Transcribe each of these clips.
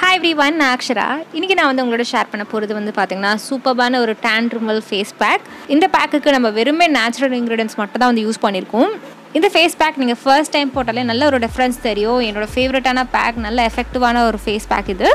hi every one நான் அக்ஷரா இன்றைக்கி நான் வந்து உங்களோட ஷேர் பண்ண போகிறது வந்து பார்த்திங்கன்னா சூப்பர்பான ஒரு டேன் ரிமல் ஃபேஸ் பேக் இந்த பேக்குக்கு நம்ம வெறுமே நேச்சுரல் இன்க்ரீடியன்ஸ் மட்டும் தான் வந்து யூஸ் பண்ணியிருக்கோம் இந்த ஃபேஸ் பேக் நீங்கள் ஃபர்ஸ்ட் டைம் போட்டாலே நல்ல ஒரு டிஃப்ரென்ஸ் தெரியும் என்னோட ஃபேவரட்டான பேக் நல்ல எஃபெக்டிவான ஒரு ஃபேஸ் பேக் இது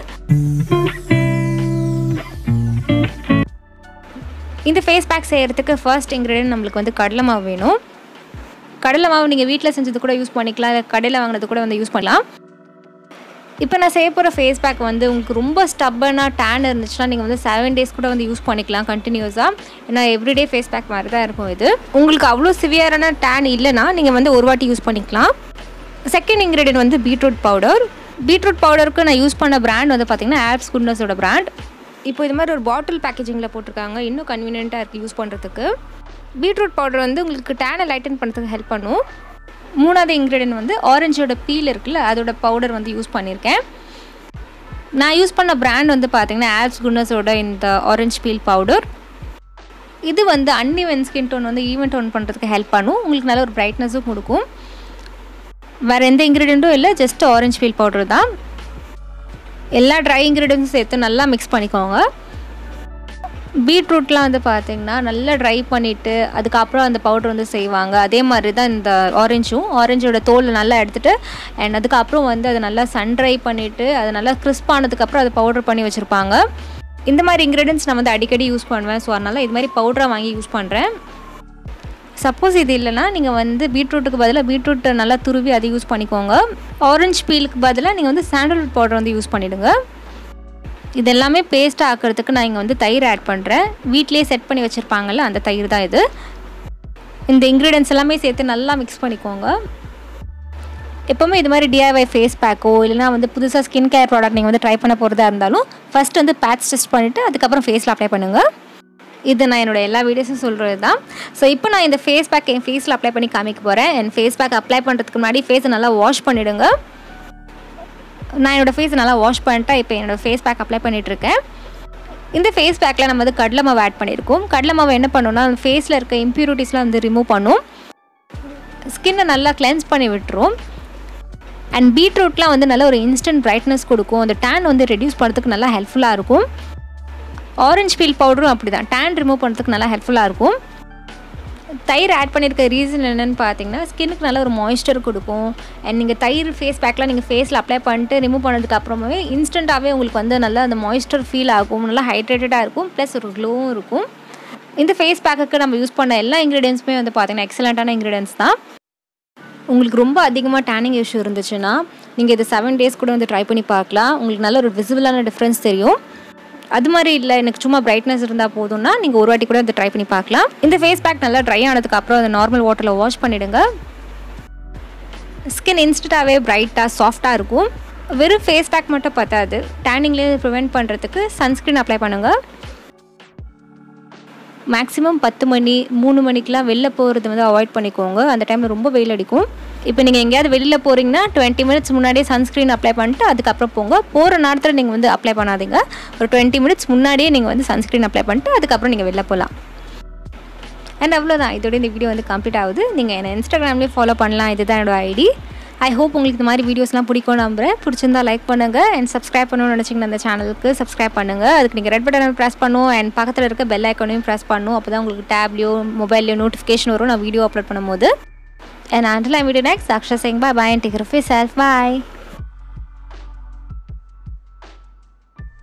இந்த ஃபேஸ் பேக் செய்கிறதுக்கு ஃபர்ஸ்ட் இன்க்ரீடியன்ட் நம்மளுக்கு வந்து கடலை மாவு வேணும் கடலை மாவு நீங்கள் வீட்டில் செஞ்சது கூட யூஸ் பண்ணிக்கலாம் இல்லை கடையில் வாங்கினது கூட வந்து யூஸ் பண்ணலாம் இப்போ நான் செய்ய போகிற ஃபேஸ் பேக் வந்து உங்களுக்கு ரொம்ப ஸ்டப்பனாக டேன் இருந்துச்சுன்னா நீங்கள் வந்து செவன் டேஸ் கூட வந்து யூஸ் பண்ணிக்கலாம் கண்டினியூஸாக ஏன்னா எவ்ரிடே ஃபேஸ் பேக் மாதிரி தான் இருக்கும் இது உங்களுக்கு அவ்வளோ சிவியரான டேன் இல்லைன்னா நீங்கள் வந்து ஒரு வாட்டி யூஸ் பண்ணிக்கலாம் செகண்ட் இன்க்ரீடியன்ட் வந்து பீட்ரூட் பவுடர் பீட்ரூட் பவுடருக்கு நான் யூஸ் பண்ண பிராண்ட் வந்து பார்த்திங்கன்னா ஆப்ஸ் குட்னஸோட பிராண்ட் இப்போ இது மாதிரி ஒரு பாட்டில் பேக்கேஜிங்கில் போட்டிருக்காங்க இன்னும் கன்வீனியண்ட்டாக இருக்குது யூஸ் பண்ணுறதுக்கு பீட்ரூட் பவுடர் வந்து உங்களுக்கு டேனை லைட்டன் பண்ணுறதுக்கு ஹெல்ப் பண்ணும் மூணாவது இன்க்ரீடியன்ட் வந்து ஆரஞ்சோட பீல் இருக்குல்ல அதோட பவுடர் வந்து யூஸ் பண்ணியிருக்கேன் நான் யூஸ் பண்ண பிராண்ட் வந்து பார்த்திங்கன்னா ஆப்ஸ் குன்னஸோட இந்த ஆரஞ்ச் பீல் பவுடர் இது வந்து அன்இவன் ஸ்கின் டோன் வந்து ஈவன் டோன் பண்ணுறதுக்கு ஹெல்ப் பண்ணும் உங்களுக்கு நல்ல ஒரு பிரைட்னஸும் கொடுக்கும் வேறு எந்த இன்க்ரீடியண்ட்டும் இல்லை ஜஸ்ட் ஆரஞ்ச் பீல் பவுடர் தான் எல்லா ட்ரை இன்க்ரீடியன்ஸும் சேர்த்து நல்லா மிக்ஸ் பண்ணிக்கோங்க பீட்ரூட்லாம் வந்து பார்த்திங்கன்னா நல்லா ட்ரை பண்ணிவிட்டு அதுக்கப்புறம் அந்த பவுடர் வந்து செய்வாங்க அதே மாதிரி தான் இந்த ஆரஞ்சும் ஆரஞ்சோட தோல் நல்லா எடுத்துகிட்டு அண்ட் அதுக்கப்புறம் வந்து அதை நல்லா சன் ட்ரை பண்ணிவிட்டு அது நல்லா கிறிஸ்ப் ஆனதுக்கப்புறம் அதை பவுடர் பண்ணி வச்சுருப்பாங்க இந்த மாதிரி இன்க்ரீடியன்ஸ் நான் வந்து அடிக்கடி யூஸ் பண்ணுவேன் ஸோ அதனால் இது மாதிரி பவுடராக வாங்கி யூஸ் பண்ணுறேன் சப்போஸ் இது இல்லைனா நீங்கள் வந்து பீட்ரூட்டுக்கு பதிலாக பீட்ரூட் நல்லா துருவி அதை யூஸ் பண்ணிக்கோங்க ஆரஞ்சு பீலுக்கு பதிலாக நீங்கள் வந்து சாண்டல்வுட் பவுடர் வந்து யூஸ் பண்ணிவிடுங்க இது எல்லாமே பேஸ்ட் ஆக்கிறதுக்கு நான் இங்கே வந்து தயிர் ஆட் பண்ணுறேன் வீட்லேயே செட் பண்ணி வச்சுருப்பாங்கல்ல அந்த தயிர் தான் இது இந்த இன்க்ரீடியன்ஸ் எல்லாமே சேர்த்து நல்லா மிக்ஸ் பண்ணிக்கோங்க எப்போவுமே இது மாதிரி டிஐஒய் ஃபேஸ் பேக்கோ இல்லைனா வந்து புதுசாக ஸ்கின் கேர் ப்ராடக்ட் நீங்கள் வந்து ட்ரை பண்ண போகிறதா இருந்தாலும் ஃபஸ்ட் வந்து பேட்ச் டெஸ்ட் பண்ணிவிட்டு அதுக்கப்புறம் ஃபேஸில் அப்ளை பண்ணுங்கள் இது நான் என்னோடய எல்லா வீடியோஸும் சொல்கிறது தான் ஸோ இப்போ நான் இந்த ஃபேஸ் பேக் என் ஃபேஸில் அப்ளை பண்ணி காமிக்க போகிறேன் என் ஃபேஸ் பேக் அப்ளை பண்ணுறதுக்கு முன்னாடி ஃபேஸை நல்லா வாஷ் பண்ணிவிடுங்க நான் என்னோடய ஃபேஸை நல்லா வாஷ் பண்ணிட்டேன் இப்போ என்னோடய ஃபேஸ் பேக் அப்ளை பண்ணிகிட்ருக்கேன் இந்த ஃபேஸ் பேக்கில் நம்ம வந்து கடலை மாவு ஆட் பண்ணியிருக்கோம் கடலை மாவு என்ன பண்ணோம்னா அந்த ஃபேஸில் இருக்க இம்ப்யூரிட்டிஸ்லாம் வந்து ரிமூவ் பண்ணும் ஸ்கின்னை நல்லா கிளென்ஸ் பண்ணி விட்டுரும் அண்ட் பீட்ரூட்லாம் வந்து நல்ல ஒரு இன்ஸ்டன்ட் பிரைட்னஸ் கொடுக்கும் அந்த டேன் வந்து ரெடியூஸ் பண்ணுறதுக்கு நல்லா ஹெல்ப்ஃபுல்லாக இருக்கும் ஆரஞ்ச் பீல் பவுடரும் அப்படி தான் டேன் ரிமூவ் பண்ணுறதுக்கு நல்லா ஹெல்ப்ஃபுல்லாக இருக்கும் தயிர் ஆட் பண்ணியிருக்க ரீசன் என்னென்னு பார்த்தீங்கன்னா ஸ்கின்னுக்கு நல்ல ஒரு மாய்ஸ்சர் கொடுக்கும் அண்ட் நீங்கள் தயிர் ஃபேஸ் பேக்லாம் நீங்கள் ஃபேஸில் அப்ளை பண்ணிட்டு ரிமூவ் பண்ணதுக்கு அப்புறமே இன்ஸ்டண்ட்டாகவே உங்களுக்கு வந்து நல்லா அந்த மாய்ஸ்சர் ஃபீல் ஆகும் நல்லா ஹைட்ரேட்டடாக இருக்கும் ப்ளஸ் ஒரு க்ளோவும் இருக்கும் இந்த ஃபேஸ் பேக்குக்கு நம்ம யூஸ் பண்ண எல்லா இன்க்ரீடியன்ஸுமே வந்து பார்த்திங்கன்னா எக்ஸலண்ட்டான இன்க்ரீடியன்ஸ் தான் உங்களுக்கு ரொம்ப அதிகமாக டேனிங் இஷ்யூ இருந்துச்சுன்னா நீங்கள் இது செவன் டேஸ் கூட வந்து ட்ரை பண்ணி பார்க்கலாம் உங்களுக்கு நல்ல ஒரு விசிபிளான டிஃப்ரென்ஸ் தெரியும் அது மாதிரி இல்லை எனக்கு சும்மா பிரைட்னஸ் இருந்தால் போதும்னா நீங்கள் ஒரு வாட்டி கூட அதை ட்ரை பண்ணி பார்க்கலாம் இந்த ஃபேஸ் பேக் நல்லா ட்ரை ஆனதுக்கு அப்புறம் அதை நார்மல் வாட்டரில் வாஷ் பண்ணிவிடுங்க ஸ்கின் இன்ஸ்டண்ட்டாகவே பிரைட்டாக சாஃப்டாக இருக்கும் வெறும் ஃபேஸ் பேக் மட்டும் பத்தாது டேனிங்லேயே ப்ரிவெண்ட் பண்ணுறதுக்கு சன்ஸ்க்ரீன் அப்ளை பண்ணுங்கள் மேக்ஸிமம் பத்து மணி மூணு மணிக்கெலாம் வெளில போகிறது வந்து அவாய்ட் பண்ணிக்கோங்க அந்த டைமில் ரொம்ப வெயில் அடிக்கும் இப்போ நீங்கள் எங்கேயாவது வெளியில் போகிறீங்கன்னா டுவெண்ட்டி மினிட்ஸ் முன்னாடியே சன்ஸ்க்ரீன் அப்ளை பண்ணிட்டு அதுக்கப்புறம் போங்க போகிற நேரத்தில் நீங்கள் வந்து அப்ளை பண்ணாதீங்க ஒரு டுவெண்ட்டி மினிட்ஸ் முன்னாடியே நீங்கள் வந்து சன்ஸ்க்ரீன் அப்ளை பண்ணிட்டு அதுக்கப்புறம் நீங்கள் வெளில போகலாம் அண்ட் அவ்வளோதான் இதோட இந்த வீடியோ வந்து கம்ப்ளீட் ஆகுது நீங்கள் என்னை இன்ஸ்டாகிராம்லேயே ஃபாலோ பண்ணலாம் இதுதான் என்னோட ஐடி ஐ ஹோப் உங்களுக்கு இந்த மாதிரி வீடியோஸ்லாம் பிடிக்கும் நம்புறேன் பிடிச்சிருந்தா லைக் பண்ணுங்கள் அண்ட் சப்ஸ்கிரைப் பண்ணணும்னு நினச்சிங்கன்னா அந்த சேனலுக்கு சப்ஸ்கிரைப் பண்ணுங்கள் அதுக்கு நீங்கள் ரெட் பட்டனை ப்ரெஸ் பண்ணும் அண்ட் பக்கத்தில் இருக்க பெல் ஐக்கானையும் ப்ரெஸ் பண்ணும் அப்போ தான் உங்களுக்கு டேப்லையோ மொபைல்லையோ நோட்டிஃபிகேஷன் வரும் நான் வீடியோ அப்லோட் பண்ணும்போது and until I video next Aksha Singh bye bye and take care of yourself bye